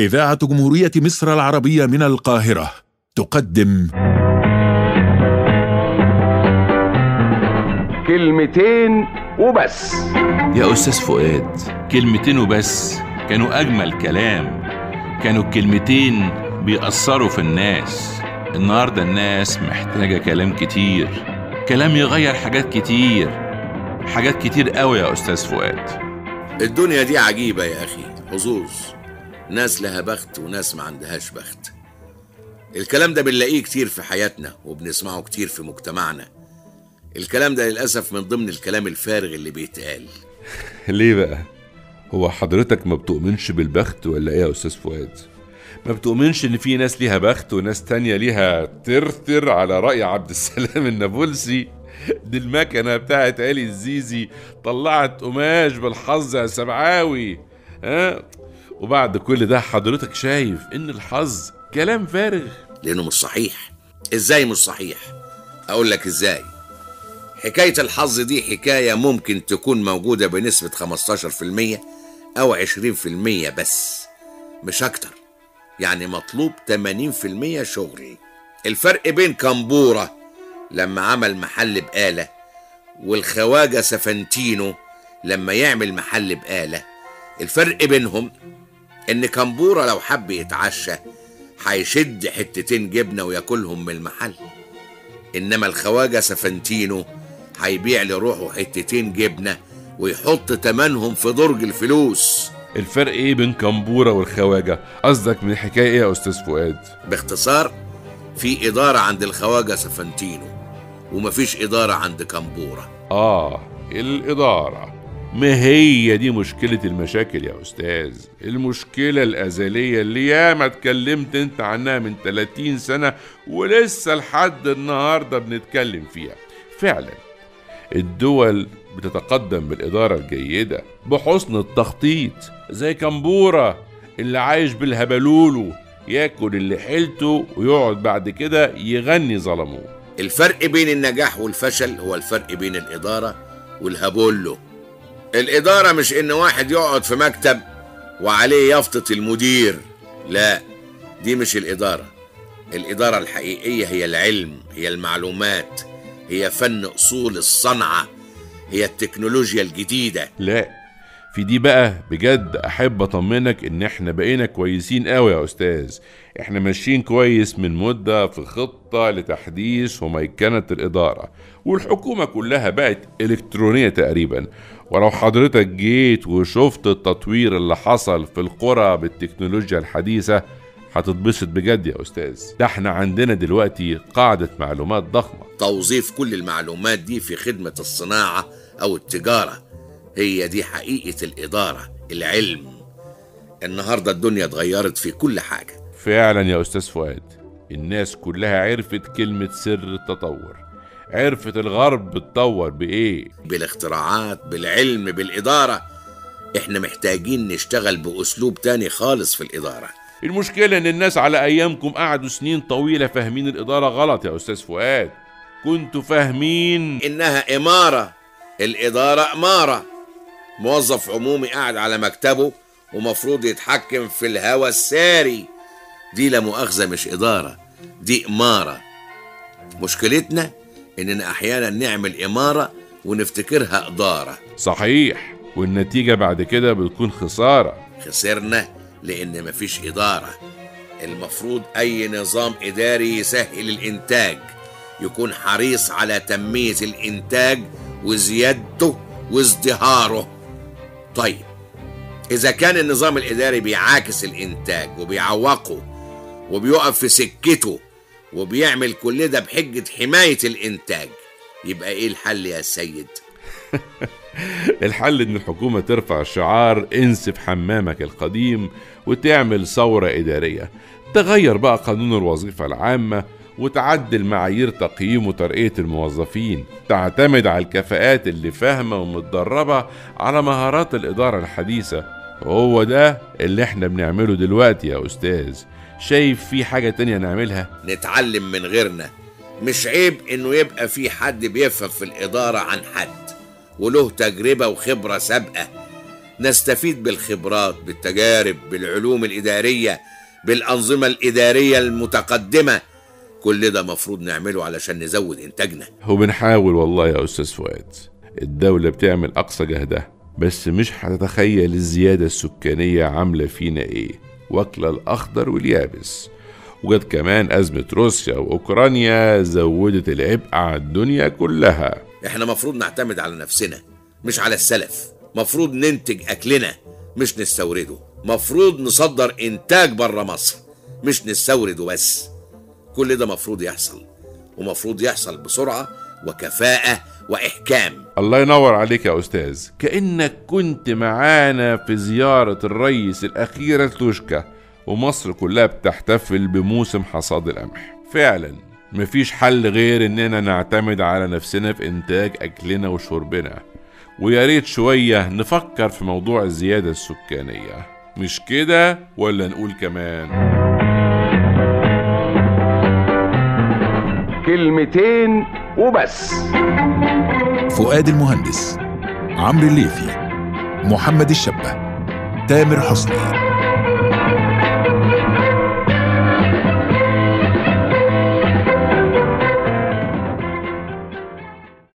إذاعة جمهورية مصر العربية من القاهرة تقدم كلمتين وبس يا أستاذ فؤاد كلمتين وبس كانوا أجمل كلام كانوا الكلمتين بيأثروا في الناس النهاردة الناس محتاجة كلام كتير كلام يغير حاجات كتير حاجات كتير قوي يا أستاذ فؤاد الدنيا دي عجيبة يا أخي حظوظ ناس لها بخت وناس ما عندهاش بخت الكلام ده بنلاقيه كتير في حياتنا وبنسمعه كتير في مجتمعنا الكلام ده للأسف من ضمن الكلام الفارغ اللي بيتقال ليه بقى؟ هو حضرتك ما بتؤمنش بالبخت ولا ايه يا أستاذ فؤاد؟ ما بتؤمنش إن في ناس ليها بخت وناس تانية ليها ترتر على رأي عبد السلام النابلسي دي المكنة بتاعت علي الزيزي طلعت قماش بالحظ يا سبعاوي ها وبعد كل ده حضرتك شايف إن الحظ كلام فارغ لأنه مش صحيح إزاي مش صحيح أقول لك إزاي حكاية الحظ دي حكاية ممكن تكون موجودة بنسبة 15% أو 20% بس مش أكتر يعني مطلوب 80% شغل الفرق بين كمبورة لما عمل محل بقالة والخواجة سفنتينو لما يعمل محل بقالة الفرق بينهم إن كمبورة لو حب يتعشى هيشد حتتين جبنة وياكلهم من المحل إنما الخواجة سفنتينو هيبيع لروحه حتتين جبنة ويحط تمنهم في درج الفلوس الفرق ايه بين كمبورة والخواجة؟ قصدك من الحكاية ايه يا أستاذ فؤاد؟ باختصار في إدارة عند الخواجة سفنتينو ومفيش إدارة عند كمبورة آه الإدارة ما هي دي مشكلة المشاكل يا أستاذ المشكلة الأزلية اللي ياما اتكلمت انت عنها من 30 سنة ولسه لحد النهاردة بنتكلم فيها فعلا الدول بتتقدم بالإدارة الجيدة بحسن التخطيط زي كمبورة اللي عايش بالهبلولو ياكل اللي حيلته ويقعد بعد كده يغني ظلموه الفرق بين النجاح والفشل هو الفرق بين الإدارة والهبولو الإدارة مش إن واحد يقعد في مكتب وعليه يافطة المدير لا دي مش الإدارة الإدارة الحقيقية هي العلم هي المعلومات هي فن أصول الصنعة هي التكنولوجيا الجديدة لا في دي بقى بجد احب اطمنك ان احنا بقينا كويسين قوي يا استاذ احنا ماشيين كويس من مدة في خطة لتحديث وميكنة الادارة والحكومة كلها بقت الكترونية تقريبا ولو حضرتك جيت وشفت التطوير اللي حصل في القرى بالتكنولوجيا الحديثة هتتبسط بجد يا استاذ ده احنا عندنا دلوقتي قاعدة معلومات ضخمة توظيف كل المعلومات دي في خدمة الصناعة أو التجارة هي دي حقيقة الإدارة العلم النهاردة الدنيا اتغيرت في كل حاجة فعلا يا أستاذ فؤاد الناس كلها عرفت كلمة سر التطور عرفت الغرب بتطور بإيه بالاختراعات بالعلم بالإدارة احنا محتاجين نشتغل بأسلوب تاني خالص في الإدارة المشكلة إن الناس على أيامكم قعدوا سنين طويلة فاهمين الإدارة غلط يا أستاذ فؤاد كنتوا فاهمين إنها إمارة الإدارة إمارة موظف عمومي قاعد على مكتبه ومفروض يتحكم في الهوى الساري دي لا مؤاخذة مش إدارة دي إمارة مشكلتنا إننا أحيانا نعمل إمارة ونفتكرها إدارة صحيح والنتيجة بعد كده بتكون خسارة خسرنا لأن مفيش إدارة المفروض أي نظام إداري يسهل الإنتاج يكون حريص على تنمية الإنتاج وزيادته وازدهاره طيب إذا كان النظام الإداري بيعاكس الإنتاج وبيعوقه وبيقف في سكته وبيعمل كل ده بحجة حماية الإنتاج يبقى إيه الحل يا سيد؟ الحل إن الحكومة ترفع شعار انسف حمامك القديم وتعمل ثورة إدارية تغير بقى قانون الوظيفة العامة وتعدل معايير تقييم وترقية الموظفين تعتمد على الكفاءات اللي فاهمة ومتدربة على مهارات الإدارة الحديثة هو ده اللي احنا بنعمله دلوقتي يا أستاذ شايف في حاجة تانية نعملها نتعلم من غيرنا مش عيب إنه يبقى في حد بيفهم في الإدارة عن حد وله تجربة وخبرة سابقة نستفيد بالخبرات بالتجارب بالعلوم الإدارية بالأنظمة الإدارية المتقدمة كل ده مفروض نعمله علشان نزود إنتاجنا وبنحاول والله يا أستاذ فؤاد الدولة بتعمل أقصى جهدها بس مش هتتخيل الزيادة السكانية عاملة فينا إيه واكلة الأخضر واليابس وجد كمان أزمة روسيا وأوكرانيا زودت العبء على الدنيا كلها احنا مفروض نعتمد على نفسنا مش على السلف مفروض ننتج أكلنا مش نستورده مفروض نصدر إنتاج بره مصر مش نستورده بس كل ده مفروض يحصل ومفروض يحصل بسرعة وكفاءة وإحكام الله ينور عليك يا أستاذ كأنك كنت معانا في زيارة الرئيس الأخيرة لتوشكا ومصر كلها بتحتفل بموسم حصاد القمح فعلا مفيش حل غير إننا نعتمد على نفسنا في إنتاج أكلنا وشربنا ويا ريت شوية نفكر في موضوع الزيادة السكانية مش كده ولا نقول كمان كلمتين وبس فؤاد المهندس عمرو الليثي محمد الشبه تامر حسني